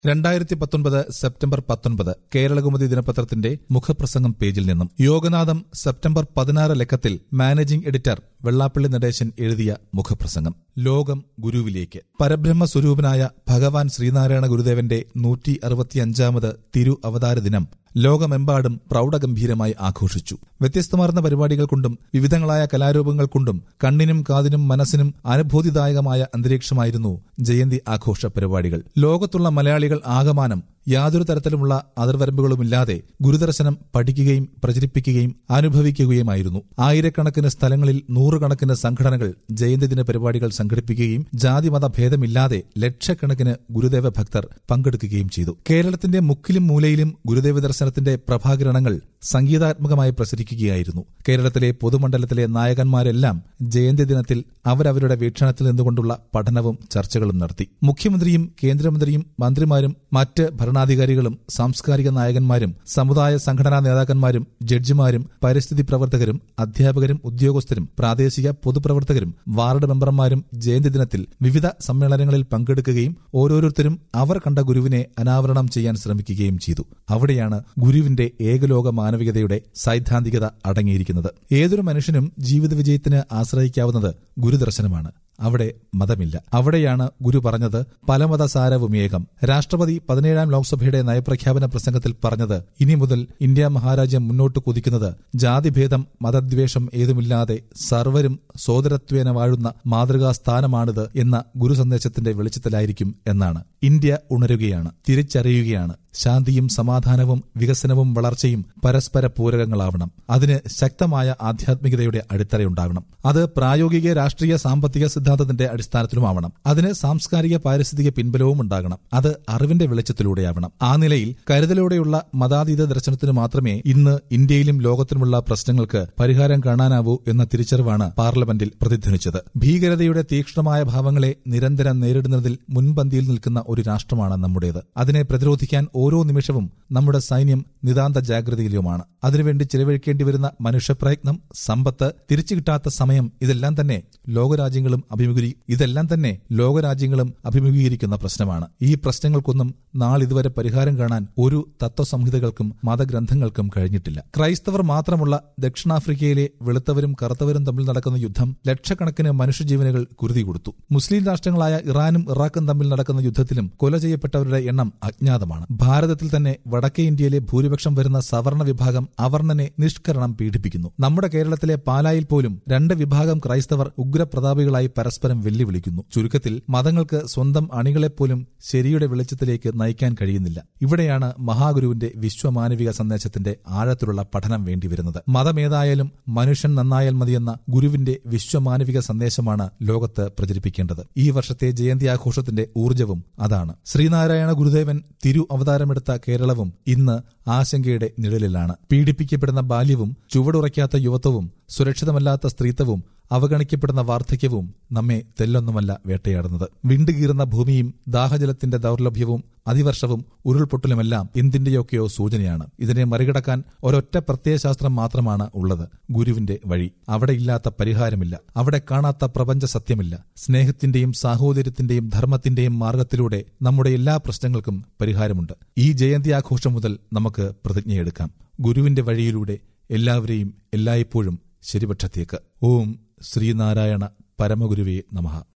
രണ്ടായിരത്തി പത്തൊൻപത് സെപ്റ്റംബർ പത്തൊൻപത് കേരളകുമുദി ദിനപത്രത്തിന്റെ മുഖപ്രസംഗം പേജിൽ നിന്നും യോഗനാഥം സെപ്റ്റംബർ പതിനാറ് ലക്കത്തിൽ മാനേജിംഗ് എഡിറ്റർ വെള്ളാപ്പള്ളി നടേശൻ എഴുതിയ മുഖപ്രസംഗം ലോകം ഗുരുവിലേക്ക് പരബ്രഹ്മ സ്വരൂപനായ ഭഗവാൻ ശ്രീനാരായണ ഗുരുദേവന്റെ നൂറ്റി അറുപത്തിയഞ്ചാമത് തിരു അവതാര ദിനം ലോകമെമ്പാടും പ്രൗഢഗംഭീരമായി ആഘോഷിച്ചു വ്യത്യസ്തമാർന്ന പരിപാടികൾ കൊണ്ടും വിവിധങ്ങളായ കലാരൂപങ്ങൾ കൊണ്ടും കണ്ണിനും കാതിനും മനസ്സിനും അനുഭൂതിദായകമായ അന്തരീക്ഷമായിരുന്നു ജയന്തി ആഘോഷ പരിപാടികൾ ലോകത്തുള്ള മലയാളികൾ ആകമാനം യാതൊരു തരത്തിലുമുള്ള അതിർവരമ്പുകളുമില്ലാതെ ഗുരുദർശനം പഠിക്കുകയും പ്രചരിപ്പിക്കുകയും അനുഭവിക്കുകയുമായിരുന്നു ആയിരക്കണക്കിന് സ്ഥലങ്ങളിൽ നൂറുകണക്കിന് സംഘടനകൾ ജയന്തിദിന പരിപാടികൾ സംഘടിപ്പിക്കുകയും ജാതിമത ഭേദമില്ലാതെ ലക്ഷക്കണക്കിന് ഗുരുദേവ ഭക്തർ പങ്കെടുക്കുകയും ചെയ്തു കേരളത്തിന്റെ മുക്കിലും മൂലയിലും ഗുരുദേവ ദർശനത്തിന്റെ പ്രഭാകിരണങ്ങൾ സംഗീതാത്മകമായി പ്രസരിക്കുകയായിരുന്നു കേരളത്തിലെ പൊതുമണ്ഡലത്തിലെ നായകന്മാരെല്ലാം ജയന്തി ദിനത്തിൽ അവരവരുടെ വീക്ഷണത്തിൽ നിന്നുകൊണ്ടുള്ള പഠനവും ചർച്ചകളും നടത്തി മുഖ്യമന്ത്രിയും കേന്ദ്രമന്ത്രിയും മന്ത്രിമാരും മറ്റ് ഭരണാധികാരികളും സാംസ്കാരിക നായകന്മാരും സമുദായ സംഘടനാ നേതാക്കന്മാരും ജഡ്ജിമാരും പരിസ്ഥിതി പ്രവർത്തകരും അധ്യാപകരും ഉദ്യോഗസ്ഥരും പ്രാദേശിക പൊതുപ്രവർത്തകരും വാർഡ് മെമ്പർമാരും ജയന്തി ദിനത്തിൽ വിവിധ സമ്മേളനങ്ങളിൽ പങ്കെടുക്കുകയും ഓരോരുത്തരും അവർ കണ്ട ഗുരുവിനെ അനാവരണം ചെയ്യാൻ ശ്രമിക്കുകയും ചെയ്തു അവിടെയാണ് ഗുരുവിന്റെ ഏകലോക മാനവികതയുടെ സൈദ്ധാന്തികത അടങ്ങിയിരിക്കുന്നത് ഏതൊരു മനുഷ്യനും ജീവിത വിജയത്തിന് ആശ്രയിക്കാവുന്നത് ഗുരുദർശനമാണ് അവിടെ മതമില്ല അവിടെയാണ് ഗുരു പറഞ്ഞത് പലമതസാരവും ഏകം രാഷ്ട്രപതി പതിനേഴാം ലോക്സഭയുടെ നയപ്രഖ്യാപന പ്രസംഗത്തിൽ പറഞ്ഞത് ഇനി മുതൽ ഇന്ത്യ മഹാരാജ്യം മുന്നോട്ട് കുതിക്കുന്നത് ജാതിഭേദം മതദ്വേഷം ഏതുമില്ലാതെ സർവരും സോദരത്വേന വാഴുന്ന മാതൃകാ സ്ഥാനമാണിത് എന്ന ഗുരു സന്ദേശത്തിന്റെ വെളിച്ചത്തിലായിരിക്കും എന്നാണ് ഇന്ത്യ ഉണരുകയാണ് തിരിച്ചറിയുകയാണ് ശാന്തിയും സമാധാനവും വികസനവും വളർച്ചയും പരസ്പര പൂരകങ്ങളാവണം അതിന് ശക്തമായ ആധ്യാത്മികതയുടെ അടിത്തറയുണ്ടാകണം അത് പ്രായോഗിക രാഷ്ട്രീയ സാമ്പത്തിക സിദ്ധാന്തത്തിന്റെ അടിസ്ഥാനത്തിലുമാവണം അതിന് സാംസ്കാരിക പാരിസ്ഥിതിക പിൻബലവും ഉണ്ടാകണം അത് അറിവിന്റെ വെളിച്ചത്തിലൂടെയാവണം ആ നിലയിൽ കരുതലോടെയുള്ള മതാതീത ദർശനത്തിന് മാത്രമേ ഇന്ന് ഇന്ത്യയിലും ലോകത്തിലുമുള്ള പ്രശ്നങ്ങൾക്ക് പരിഹാരം കാണാനാവൂ എന്ന തിരിച്ചറിവാണ് പാർലമെന്റിൽ പ്രതിധ്വനിച്ചത് ഭീകരതയുടെ തീക്ഷ്ണമായ ഭാവങ്ങളെ നിരന്തരം നേരിടുന്നതിൽ മുൻപന്തിയിൽ നിൽക്കുന്ന ഒരു രാഷ്ട്രമാണ് നമ്മുടേത് അതിനെ പ്രതിരോധിക്കാൻ ഓരോ നിമിഷവും നമ്മുടെ സൈന്യം നിതാന്ത ജാഗ്രതയിലുമാണ് അതിനുവേണ്ടി ചിലവഴിക്കേണ്ടി വരുന്ന മനുഷ്യപ്രയത്നം സമ്പത്ത് തിരിച്ചു കിട്ടാത്ത സമയം ഇതെല്ലാം തന്നെ ലോകരാജ്യങ്ങളും അഭിമുഖീ ഇതെല്ലാം തന്നെ ലോകരാജ്യങ്ങളും അഭിമുഖീകരിക്കുന്ന പ്രശ്നമാണ് ഈ പ്രശ്നങ്ങൾക്കൊന്നും നാളിതുവരെ പരിഹാരം കാണാൻ ഒരു തത്വസംഹിതകൾക്കും മതഗ്രന്ഥങ്ങൾക്കും കഴിഞ്ഞിട്ടില്ല ക്രൈസ്തവർ മാത്രമുള്ള ദക്ഷിണാഫ്രിക്കയിലെ വെളുത്തവരും കറുത്തവരും തമ്മിൽ നടക്കുന്ന യുദ്ധം ലക്ഷക്കണക്കിന് മനുഷ്യജീവനുകൾ കുരുതി കൊടുത്തു മുസ്ലിം രാഷ്ട്രങ്ങളായ ഇറാനും ഇറാഖും തമ്മിൽ നടക്കുന്ന യുദ്ധത്തിലും കൊല ചെയ്യപ്പെട്ടവരുടെ എണ്ണം അജ്ഞാതമാണ് ഭാരതത്തിൽ തന്നെ വടക്കേ ഇന്ത്യയിലെ ഭൂരിപക്ഷം വരുന്ന സവർണ വിഭാഗം അവർണനെ നിഷ്കരണം പീഡിപ്പിക്കുന്നു നമ്മുടെ കേരളത്തിലെ പാലായിൽ പോലും രണ്ട് വിഭാഗം ക്രൈസ്തവർ ഉഗ്രപ്രതാപികളായി പരസ്പരം വെല്ലുവിളിക്കുന്നു ചുരുക്കത്തിൽ മതങ്ങൾക്ക് സ്വന്തം അണികളെപ്പോലും ശരിയുടെ വെളിച്ചത്തിലേക്ക് നയിക്കാൻ കഴിയുന്നില്ല ഇവിടെയാണ് മഹാഗുരുവിന്റെ വിശ്വമാനവിക സന്ദേശത്തിന്റെ ആഴത്തിലുള്ള പഠനം വേണ്ടിവരുന്നത് മതമേതായാലും മനുഷ്യൻ നന്നായാൽ മതിയെന്ന ഗുരുവിന്റെ വിശ്വമാനവിക സന്ദേശമാണ് ലോകത്ത് പ്രചരിപ്പിക്കേണ്ടത് ഈ വർഷത്തെ ജയന്തി ആഘോഷത്തിന്റെ ഊർജ്ജവും അതാണ് ശ്രീനാരായണ ഗുരുദേവൻ തിരു അവതാരമെടുത്ത കേരളവും ഇന്ന് ആശങ്കയുടെ നിഴലിലാണ് പീഡിപ്പിക്കപ്പെടുന്ന ബാല്യവും ചുവടുറയ്ക്കാത്ത യുവത്വവും സുരക്ഷിതമല്ലാത്ത സ്ത്രീത്വവും അവഗണിക്കപ്പെടുന്ന വാർദ്ധക്യവും നമ്മെ തെല്ലൊന്നുമല്ല വേട്ടയാടുന്നത് വിണ്ടുകീറുന്ന ഭൂമിയും ദാഹജലത്തിന്റെ ദൗർലഭ്യവും അതിവർഷവും ഉരുൾപൊട്ടലുമെല്ലാം എന്തിന്റെയൊക്കെയോ സൂചനയാണ് ഇതിനെ മറികടക്കാൻ ഒരൊറ്റ പ്രത്യയശാസ്ത്രം മാത്രമാണ് ഉള്ളത് ഗുരുവിന്റെ വഴി അവിടെ ഇല്ലാത്ത പരിഹാരമില്ല അവിടെ കാണാത്ത പ്രപഞ്ച സത്യമില്ല സ്നേഹത്തിന്റെയും സാഹോദര്യത്തിന്റെയും ധർമ്മത്തിന്റെയും മാർഗത്തിലൂടെ നമ്മുടെ എല്ലാ പ്രശ്നങ്ങൾക്കും പരിഹാരമുണ്ട് ഈ ജയന്തി ആഘോഷം മുതൽ നമുക്ക് പ്രതിജ്ഞയെടുക്കാം ഗുരുവിന്റെ വഴിയിലൂടെ എല്ലാവരെയും എല്ലായ്പ്പോഴും ശരിപക്ഷത്തേക്ക് ഓം ശ്രീനാരായണ പരമഗുരുവേ നമഃ